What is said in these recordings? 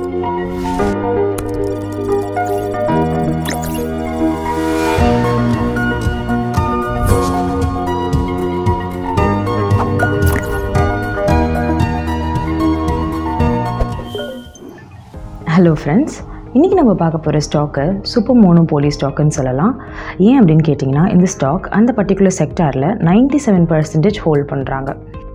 Hello friends இன்றைக்கி நம்ம பார்க்க போகிற ஸ்டாக்கு சூப்பர் மோனோபோலி ஸ்டாக்குன்னு சொல்லலாம் ஏன் அப்படின்னு கேட்டிங்கன்னா இந்த ஸ்டாக் அந்த பர்டிகுலர் செக்டாரில் நைன்டி செவன் பர்சன்டேஜ் ஹோல்ட் பண்ணுறாங்க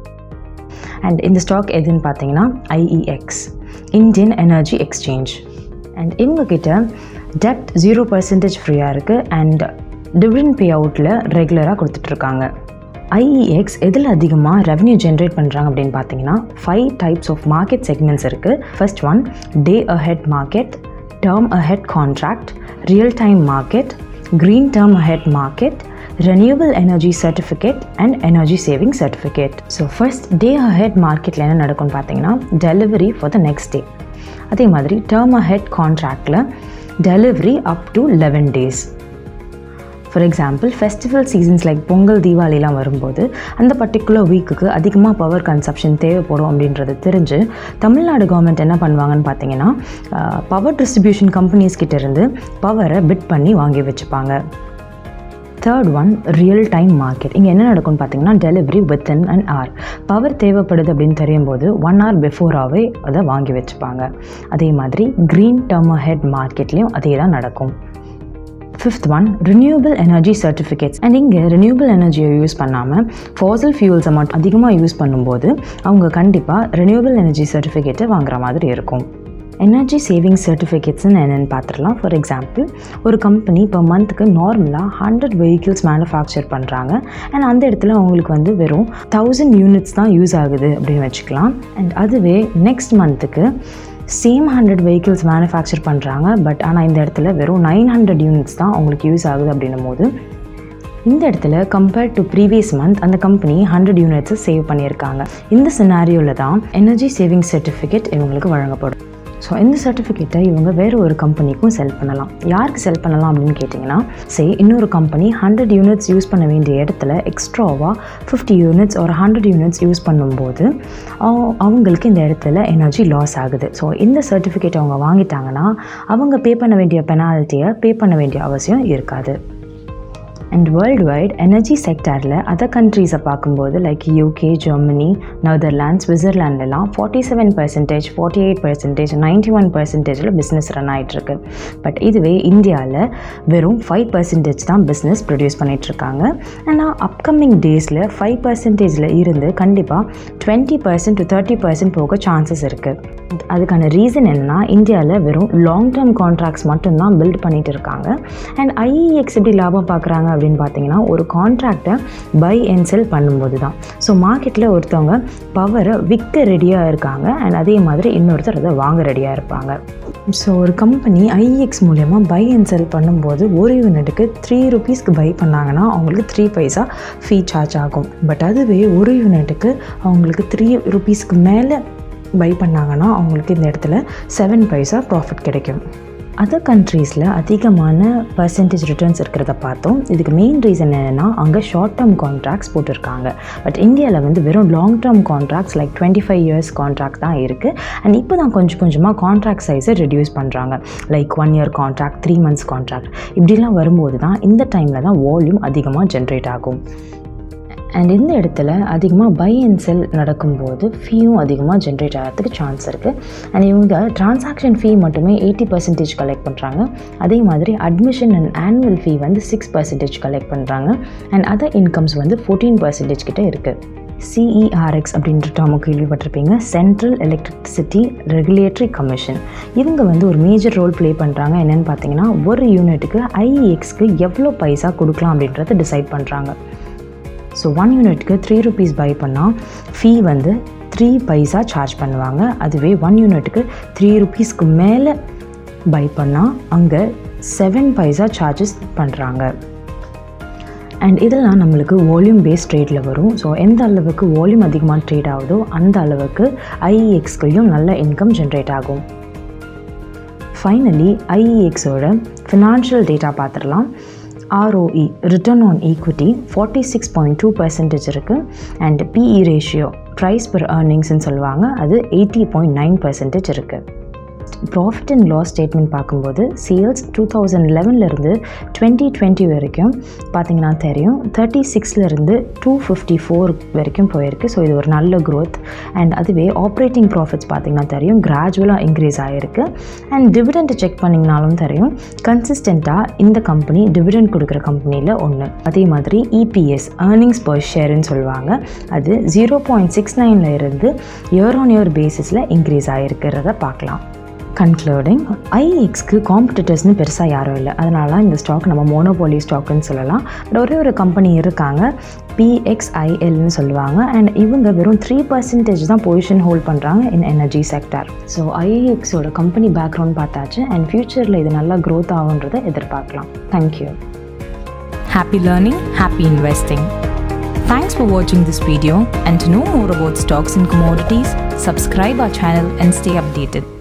அண்ட் இந்த ஸ்டாக் எதுன்னு பார்த்தீங்கன்னா IEX Indian energy exchange and இவங்கக்கிட்ட டெப்ட் ஜீரோ பர்சன்டேஜ் ஃப்ரீயாக இருக்குது அண்ட் டிவிடெண்ட் பே அவுட்டில் ரெகுலராக கொடுத்துட்ருக்காங்க ஐஇஎக்ஸ் எதில் அதிகமாக ரெவன்யூ ஜென்ரேட் பண்ணுறாங்க அப்படின்னு பார்த்தீங்கன்னா five types of market segments இருக்குது first one day ahead market term ahead contract real time market green term ahead market renewable energy certificate and energy saving certificate so first day ahead மார்க்கெட்டில் என்ன நடக்கும்னு பார்த்தீங்கன்னா delivery for the next day அதே மாதிரி term ahead கான்ட்ராக்டில் delivery up to eleven days for example festival seasons like Pongal தீபாவளிலாம் வரும்போது அந்த பர்டிகுலர் வீக்குக்கு அதிகமாக பவர் கன்சப்ஷன் தேவைப்படும் அப்படின்றது தெரிஞ்சு தமிழ்நாடு கவர்மெண்ட் என்ன பண்ணுவாங்கன்னு பார்த்தீங்கன்னா பவர் டிஸ்ட்ரிபியூஷன் கம்பெனிஸ் கிட்ட இருந்து பவரை பிட் பண்ணி வாங்கி வச்சுப்பாங்க third one real time market இங்கே என்ன நடக்கும்னு பார்த்தீங்கன்னா delivery within an hour power தேவைப்படுது அப்படின்னு தெரியும் போது ஒன் hour பிஃபோராகவே அதை வாங்கி வச்சுப்பாங்க அதே மாதிரி க்ரீன் டர்ம் ஹெட் மார்க்கெட்லேயும் அதே தான் நடக்கும் fifth one renewable energy certificates and இங்கே ரினியூவபிள் எனர்ஜியை யூஸ் பண்ணாமல் ஃபாசல் ஃபியூல்ஸை மட்டும் அதிகமாக யூஸ் பண்ணும்போது அவங்க கண்டிப்பாக ரினியூவபிள் எனர்ஜி சர்டிஃபிகேட்டை வாங்குற மாதிரி இருக்கும் எனர்ஜி சேவிங் சர்டிஃபிகேட்ஸ்னு என்னென்னு பார்த்துடலாம் ஃபார் எக்ஸாம்பிள் ஒரு கம்பெனி இப்போ மந்த்துக்கு நார்மலாக ஹண்ட்ரட் வெஹிக்கிள்ஸ் மேனுஃபேக்சர் பண்ணுறாங்க அண்ட் அந்த இடத்துல அவங்களுக்கு வந்து வெறும் தௌசண்ட் யூனிட்ஸ் தான் யூஸ் ஆகுது அப்படின்னு வச்சுக்கலாம் அண்ட் அதுவே நெக்ஸ்ட் மந்த்துக்கு சேம் ஹண்ட்ரட் வெஹிக்கிள்ஸ் மேனுஃபேக்சர் பண்ணுறாங்க பட் ஆனால் இந்த இடத்துல வெறும் நைன் ஹண்ட்ரட் யூனிட்ஸ் தான் அவங்களுக்கு யூஸ் ஆகுது அப்படின்னும் போது இந்த இடத்துல கம்பேர்ட் டு ப்ரீவியஸ் மந்த் அந்த கம்பெனி ஹண்ட்ரட் யூனிட்ஸை சேவ் பண்ணியிருக்காங்க இந்த சினாரியோவில் தான் எனர்ஜி சேவிங் சர்டிஃபிகேட் இவங்களுக்கு வழங்கப்படும் ஸோ இந்த சர்டிஃபிகேட்டை இவங்க வேறு ஒரு கம்பெனிக்கும் செல் பண்ணலாம் யாருக்கு செல் பண்ணலாம் அப்படின்னு கேட்டிங்கன்னா சே இன்னொரு கம்பெனி ஹண்ட்ரட் யூனிட்ஸ் யூஸ் பண்ண வேண்டிய இடத்துல எக்ஸ்ட்ராவாக ஃபிஃப்டி யூனிட்ஸ் ஒரு ஹண்ட்ரட் யூனிட்ஸ் யூஸ் பண்ணும்போது அவ- அவங்களுக்கு இந்த இடத்துல எனர்ஜி லாஸ் ஆகுது ஸோ இந்த சர்டிஃபிகேட் அவங்க வாங்கிட்டாங்கன்னா அவங்க பே பண்ண வேண்டிய பெனால்ட்டியை பே பண்ண வேண்டிய அவசியம் இருக்காது அண்ட் வேர்ல்டு வைட் எனர்ஜி செக்டாரில் அதர் கண்ட்ரீஸை பார்க்கும்போது லைக் யூகே ஜெர்மனி நெதர்லாண்ட் சுவிட்சர்லாண்ட்லாம் forty seven percentage forty eight percentage ninety one பர்சன்டேஜில் பிஸ்னஸ் ரன் ஆகிட்டுருக்கு பட் இதுவே இந்தியாவில் வெறும் ஃபைவ் பர்சன்டேஜ் தான் பிஸ்னஸ் ப்ரொடியூஸ் பண்ணிகிட்ருக்காங்க ஆனால் அப்கமிங் டேஸில் ஃபைவ் பர்சன்டேஜில் இருந்து கண்டிப்பாக twenty percent to thirty percent போக சான்சஸ் இருக்குது அதுக்கான ரீசன் என்னன்னா இந்தியாவில் வெறும் லாங் டேர்ம் கான்ட்ராக்ட்ஸ் மட்டும்தான் பில்ட் பண்ணிட்டு இருக்காங்க அண்ட் ஐஇஎக்ஸ் எப்படி லாபம் பார்க்குறாங்க அப்படின்னு பார்த்தீங்கன்னா ஒரு கான்ட்ராக்டை பை அண்ட் செல் பண்ணும்போது தான் ஸோ மார்க்கெட்டில் ஒருத்தவங்க பவரை விற்க ரெடியாக இருக்காங்க அண்ட் அதே மாதிரி இன்னொருத்தர் அதை வாங்க ரெடியாக இருப்பாங்க ஸோ ஒரு கம்பெனி ஐஇஎக்ஸ் மூலயமா பை அண்ட் செல் பண்ணும்போது ஒரு யூனிட்டுக்கு த்ரீ ருபீஸ்க்கு பை பண்ணாங்கன்னா அவங்களுக்கு த்ரீ பைசா ஃபீ சார்ஜ் ஆகும் பட் அதுவே ஒரு யூனிட்டுக்கு அவங்களுக்கு த்ரீ ருபீஸ்க்கு மேலே பை பண்ணாங்கன்னா அவங்களுக்கு இந்த இடத்துல செவன் பைசா ப்ராஃபிட் கிடைக்கும் அதர் கண்ட்ரீஸில் அதிகமான பர்சன்டேஜ் ரிட்டர்ன்ஸ் இருக்கிறத பார்த்தோம் இதுக்கு மெயின் ரீசன் என்னென்னா அங்கே ஷார்ட் டேர்ம் கான்ட்ராக்ட்ஸ் போட்டிருக்காங்க பட் இந்தியாவில் வந்து வெறும் long term contracts like twenty five years contract தான் இருக்குது அண்ட் இப்போ தான் கொஞ்சம் கொஞ்சமாக கான்ட்ராக்ட் சைஸை ரெடியூஸ் பண்ணுறாங்க like one year contract three months contract இப்படிலாம் வரும்போது தான் இந்த டைமில் தான் வால்யூம் அதிகமாக ஜென்ரேட் ஆகும் அண்ட் இந்த இடத்துல அதிகமாக பை அண்ட் செல் நடக்கும்போது ஃபீயும் அதிகமாக ஜென்ரேட் ஆகிறதுக்கு சான்ஸ் இருக்குது அண்ட் இவங்க டிரான்சாக்ஷன் ஃபீ மட்டுமே எயிட்டி பர்சன்டேஜ் கலெக்ட் பண்ணுறாங்க அதே மாதிரி அட்மிஷன் அண்ட் ஆனுவல் ஃபீ வந்து சிக்ஸ் பர்சன்டேஜ் கலெக்ட் பண்ணுறாங்க அண்ட் அதர் இன்கம்ஸ் வந்து ஃபோர்டீன் பர்சன்டேஜ் கிட்ட இருக்குது சிஇஆர்எக்ஸ் அப்படின்ற டேர்மை கேள்விப்பட்டிருப்பீங்க சென்ட்ரல் எலக்ட்ரிசிட்டி ரெகுலேட்டரி கமிஷன் இவங்க வந்து ஒரு மேஜர் ரோல் ப்ளே பண்ணுறாங்க என்னென்னு பார்த்தீங்கன்னா ஒரு யூனிட்டுக்கு ஐஇஎக்ஸ்க்கு எவ்வளோ பைசா கொடுக்கலாம் அப்படின்றத டிசைட் பண்ணுறாங்க ஸோ ஒன் யூனிட்க்கு த்ரீ ருபீஸ் பை பண்ணால் ஃபீ வந்து த்ரீ பைசா சார்ஜ் பண்ணுவாங்க அதுவே ஒன் யூனிட்டுக்கு த்ரீ ருபீஸ்க்கு மேலே பை பண்ணால் அங்கே செவன் பைசா சார்ஜஸ் பண்ணுறாங்க அண்ட் இதெல்லாம் நம்மளுக்கு வால்யூம் பேஸ்ட் ட்ரேடில் வரும் ஸோ எந்த அளவுக்கு வால்யூம் அதிகமாக ட்ரேட் ஆகுதோ அந்த அளவுக்கு ஐஇஎக்ஸ்கையும் நல்ல இன்கம் ஜென்ரேட் ஆகும் ஃபைனலி ஐஇஎக்ஸோட ஃபினான்ஷியல் டேட்டா பார்த்துடலாம் ROE return on equity forty six point two percentage இருக்குது and PE ratio price per ஏர்னிங்ஸ்னு சொல்லுவாங்க அது எயிட்டி பாயிண்ட் நைன் பர்சன்டேஜ் இருக்குது ப்ராஃபிட் அண்ட் லாஸ் ஸ்டேட்மெண்ட் பார்க்கும்போது சேல்ஸ் டூ தௌசண்ட் லெவன்லேருந்து டுவெண்ட்டி டுவெண்ட்டி வரைக்கும் பார்த்தீங்கன்னா தெரியும் தேர்ட்டி சிக்ஸ்லேருந்து டூ ஃபிஃப்டி ஃபோர் வரைக்கும் போயிருக்கு ஸோ இது ஒரு நல்ல க்ரோத் அண்ட் அதுவே ஆப்ரேட்டிங் ப்ராஃபிட்ஸ் பார்த்தீங்கன்னா தெரியும் கிராஜுவலாக இன்க்ரீஸ் ஆகிருக்கு அண்ட் டிவிடெண்ட் செக் பண்ணிங்கனாலும் தெரியும் கன்சிஸ்டண்ட்டாக இந்த கம்பெனி டிவிடெண்ட் கொடுக்குற கம்பெனியில் ஒன்று அதே மாதிரி இபிஎஸ் ஏர்னிங்ஸ் பர் ஷேர்னு சொல்லுவாங்க அது ஜீரோ பாயிண்ட் சிக்ஸ் நைனில் இருந்து இயர் ஆன் இயர் பேசிஸில் இன்க்ரீஸ் ஆகிருக்கிறத பார்க்கலாம் கன்க்ளூடிங் ஐஎக்ஸ்க்கு காம்படிட்டர்ஸ்னு பெருசாக யாரும் இல்லை அதனால தான் இந்த ஸ்டாக் நம்ம மோனோபோலி ஸ்டாக்குன்னு சொல்லலாம் பட் ஒரே ஒரு கம்பெனி இருக்காங்க பிஎக்ஸ்ஐஎல்னு சொல்லுவாங்க அண்ட் இவங்க வெறும் த்ரீ பர்சன்டேஜ் தான் பொசிஷன் ஹோல்ட் பண்ணுறாங்க இன் எனர்ஜி செக்டர் ஸோ ஐஎக்ஸோட கம்பெனி பேக்ரவுண்ட் பார்த்தாச்சு அண்ட் ஃப்யூச்சரில் இது நல்லா க்ரோத் ஆகுன்றதை எதிர்பார்க்கலாம் thank you Happy learning, happy investing. Thanks for watching this video and to know more about stocks and commodities, subscribe our channel and stay updated.